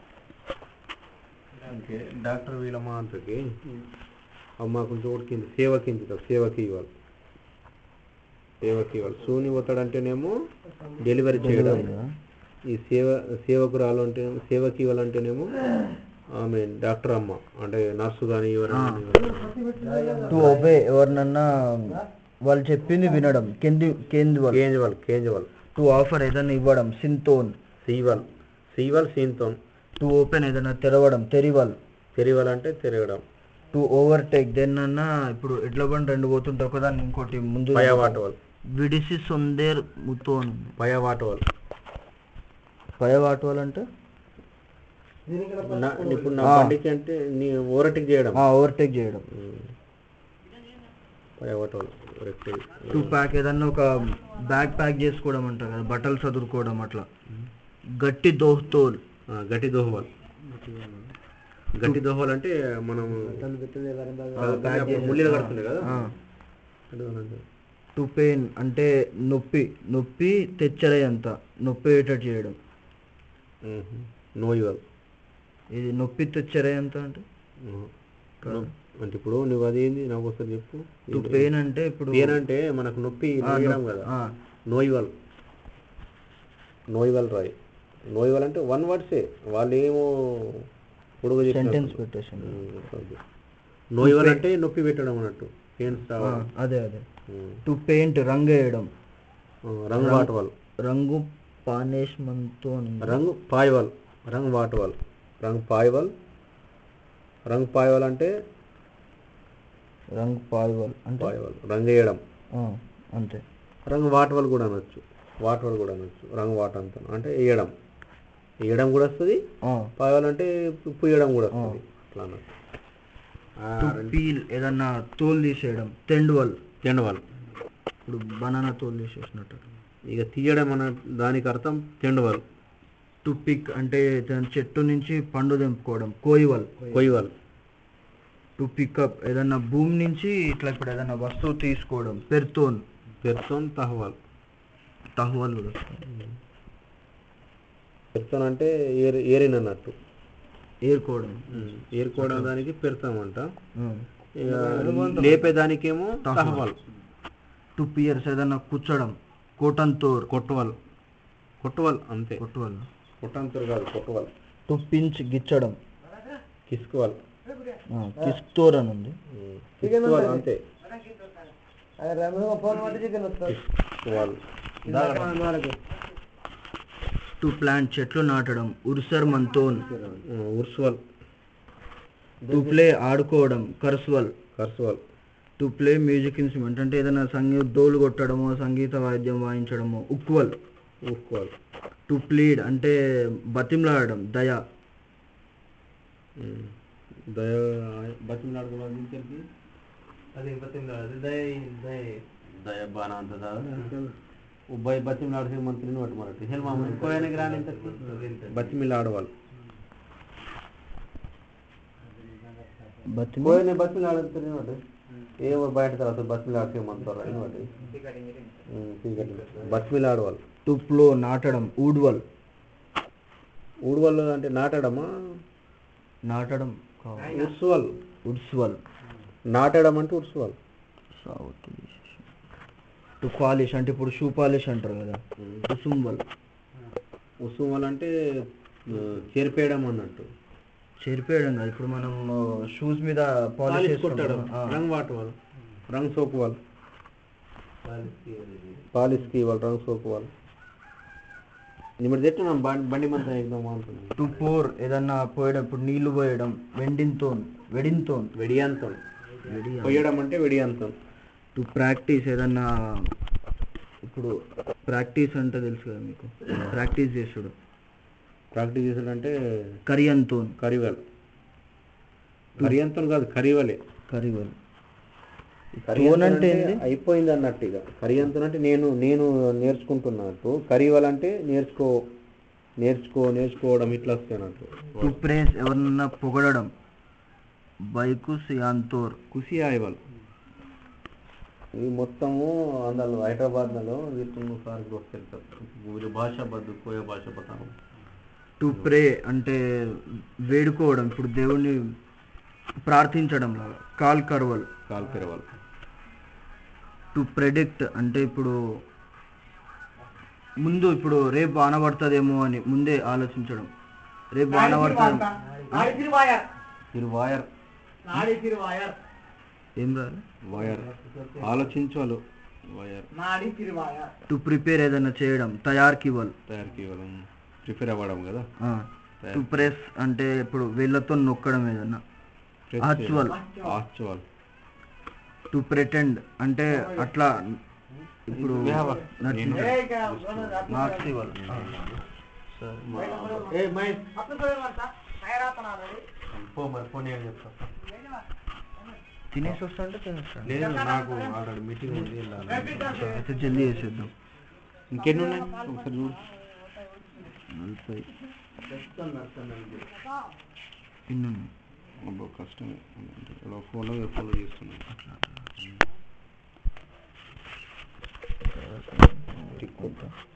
డాక్టర్ వీళ్ళమ్మ అంతకి అమ్మ కొంచెం ఒకటి కింద సేవ కింద సేవకి ఇవ్వాలి సేవకి ఇవ్వాలి సూని పోతాడంటేనేమో డెలివరీ చేయడం ఈ సేవ సేవకురాలు అంటే సేవకి ఇవ్వాలంటేనేమో ఆమె డాక్టర్ అమ్మ అంటే నర్సు కానీ ఎవరైనా టు ఒబే ఎవరినన్నా వాళ్ళు చెప్పింది వినడం కెంది కేంది వాళ్ళు కేంజవాల్ కేంజవాల్ టు ఆఫర్ ఏదైనా ఇవ్వడం సింతోన్ సీవల్ సీవల్ సీన్తో టు ఓపెన్ ఏదైనా తెరవడం తెరివల్ తెరివల్ అంటే తిరగడం టు ఓవర్టేక్ దేన్నన్నా ఇప్పుడు ఎడ్ల బండి రెండు పోతుంటే ఒకదాన్ని ఇంకోటి ముందు పయవాటవల్ విడిసి సొందేర్ ముతోన్ పయవాటవల్ పయవాటువల్ అంటే నా- ఇప్పుడు నా ఆ. బండికి అంటే నీ ఓరటికి చేయడం ఓవర్టేక్ చేయడం పయవాటవల్ ఓరటికి టు ప్యాక్ ఏదన్నా ఒక బ్యాగ్ ప్యాక్ చేసుకోవడం అంటారు కదా బట్టలు చదువుకోవడం అట్లా గట్టి దోహతోల్ ఆ, గట్టి దోహవాల్ గట్టి దోహవాల్ అంటే మనం ముళ్ళు కడుతుంది కదా గట్టి దోహవాల్ అంటే. టు పెయిన్ అంటే నొప్పి నొప్పి తెచ్చరే అంత నొప్పి అయ్యేటట్టు చేయడం మ్మ్. నోయివల్ ఇది నొప్పి తెచ్చరే అంత అంటే మ్మ్. కాదు. అంటే ఇప్పుడు నువ్వు అది ఏంది నాకు ఒకసారి చెప్పు టు పెయిన్ అంటే ఇప్పుడు పెయిన్ అంటే మనకు నొప్పి ఆ, నొయ్యడం నొప్పి. కదా ఆ, నోయివల్ నోయివల్ రాయ్ నోయివల్ అంటే వన్ వర్డ్సే వాళ్ళు ఏమో పొడుగు సెంటెన్స్ పెట్టేసాను నోయివల్ అంటే నొప్పి పెట్టడం అన్నట్టు పెయిన్స్ ఆ, రావడం అదే అదే మ్మ్. టు పెయింట్ రంగు వేయడం ఆ, రంగు వాటవాల్ రంగు పానేష్మంతో రంగు పాయవాల్ రంగు వాటవాల్ రంగు పాయవాల్ రంగు పాయవాల్ అంటే రంగు పాయవల్ అంటే పాయవాల్ రంగు వేయడం ఆ, అంతే రంగు వాటవాల్ కూడా అనొచ్చు వాటవాల్ కూడా అనొచ్చు రంగు వాట అంత అంటే వేయడం వేయడం కూడా వస్తుంది ఆ, పాయవాల్ అంటే పుయ్యడం కూడా వస్తుంది అట్లా అన్నట్టు టు పీల్ ఏదన్నా తోలు తీసేయడం తెండువల్ తెండవాల్ ఇప్పుడు బనానా తోలు తీసేసినట్టు ఇక తీయడం అన్న దానికి అర్థం తెండవాల్ టు పిక్ అంటే దాని చెట్టు నుంచి పండు తెంపుకోవడం కోయివల్ కొయ్యవాల్ టు పికప్ ఏదన్నా భూమి నుంచి ఇట్లా ఇప్పుడు ఏదన్నా వస్తువు తీసుకోవడం పెర్తోన్ పెర్సోన్ తహవాల్ తహవల్ కూడా వస్తుంది. పెర్సోన్ అంటే ఏర్ ఏరిన్ అన్నట్టు ఏరుకోవడం ఏరుకోవడం దానికి పెడతామంట ఆ. ఇక లేపేదానికేమో తహవాల్ టు పియర్స్ ఏదన్నా కూర్చోడం కోటంతోర్ కొట్టవాల్ కొట్టవాల్ అంతే కొట్టువల్ కొట్టంతరు కాదు కొట్టవాల్ టు పించ్ గిచ్చడం కిస్కువాల్ ఆ, కిస్తోర్ అని ఉంది కిస్కువాల్ అంతే కిస్కువాల్ టు ప్లాంట్ చెట్లు నాటడం ఉర్సర్ మంతోన్ ఉర్సువల్ టు ప్లే ఆడుకోవడం కర్స్వల్ కర్సువల్ టు ప్లే మ్యూజిక్ ఇన్స్ట్రుమెంట్ అంటే ఏదైనా సంగీత డోలు కొట్టడమో సంగీత వాయిద్యం వాయించడమో ఉక్వల్ ఉక్వాల్ టు ప్లీడ్ అంటే బతిమలాడడం దయ దయ బతిమలాడుకోవాలి అది బతిమలాడు దయ దయ దయ బాగా అంత ఉబ్బాయి బతిమలాడితే మంత్రిని పట్టు మరటి హెల్ మామూలు కోయనికి రాని బతిమిలాడవాళ్ళు బతిమి కోయని బతిమిలాడుతుంది వాటి ఏమో బయట తర్వాత బతిమిలాడితే మంత్రాలు అని వాటి బతిమిలాడవాళ్ళు టు ప్లో నాటడం ఊడ్వల్ ఊడువల్ అంటే నాటడమా నాటడం కావాలి ఉర్సువల్ ఉడ్స్వల్ నాటడం అంటే ఉర్సువల్ సౌత్ టు పాలిష్ అంటే ఇప్పుడు షూ పాలిష్ అంటారు కదా కుసుంబల్ ఉసుమల్ అంటే ఆ, చెరిపేయడం అన్నట్టు చెరిపేయడం కాదు ఇప్పుడు మనం షూస్ మీద పాలిష్ పాలిష్ కొట్టడం రంగు వాటవాళ్ళు రంగు సోకు వాళ్ళు పాలిస్కి ఇవ్వాలి రంగు సోపు వాళ్ళు నిమ్మడి తెట్టు బండి బండి మంతా ఎగ్దాం బాగుంటుంది టు పోర్ ఏదన్నా పోయడం ఇప్పుడు నీళ్లు పోయడం వెండింతోన్ వెడింతోన్ వెడియాంతం పొయ్యడం అంటే వెడియాంతం టు ప్రాక్టీస్ ఏదన్నా ఇప్పుడు ప్రాక్టీస్ అంటే తెలుసు కదా మీకు ప్రాక్టీస్ చేసుడు ప్రాక్టీస్ చేసాడంటే కరియంతోన్ కరివల్ కరియంతం కాదు కరివలే కరివల్ కరియంతం అంటే అంటే ఏంది? అయిపోయింది అన్నట్టు ఇక కరియంతం అంటే నేను నేను నేర్చుకుంటున్నట్టు కరివల్ అంటే నేర్చుకో నేర్చుకో నేర్చుకోవడం ఇట్లా వస్తాయి అన్నట్టు టు ప్రేస్ ఎవరన్నా పొగడడం బైకు సియాంతోర్ ఖుషి ఆయవల్ ఇది మొత్తము అందులో హైదరాబాద్లో వీటిని సార్ వస్తారు భాష బద్దు కోయ భాష పతాను టు ప్రే అంటే వేడుకోవడం ఇప్పుడు దేవుణ్ణి ప్రార్థించడం లాగా కాల్ కర్వల్ కాల్ పెరవల్ టు ప్రెడిక్ట్ అంటే ఇప్పుడు ముందు ఇప్పుడు రేపు వాన పడుతుందేమో అని ముందే ఆలోచించడం రేపు వాన పడుతుంది ఇది వాయర్ ఏం రాదు వాయర్ ఆలోచించాలు వాయర్ టు ప్రిపేర్ ఏదైనా చేయడం తయారుకి ఇవ్వాలి తయారీకి ఇవ్వడం ప్రిపేర్ అవ్వడం కదా టు ప్రెస్ అంటే ఇప్పుడు వేళ్ళతో నొక్కడం ఏదన్నా ఆర్చువల్ ఆర్చువల్ టు ప్రెటెండ్ అంటే అట్లా ఇప్పుడు మార్క్స్ ఇవ్వాలి ఫోన్ చెప్తా తినేసి వస్తుంటే తినేస్తాను లేదు నాకు ఆల్రెడీ మీటింగ్ ఉంది వెళ్ళాలి. అయితే జల్దీ చేసేద్దాం ఇంకెన్ని ఉన్నాయి ఒకసారి చూడు నలభై ఇన్ని ఉన్నాయి. అబ్బో కష్టమే ఇలా ఫోన్లో ఫాలో చేస్తున్నాను టిక్ కొట్టు.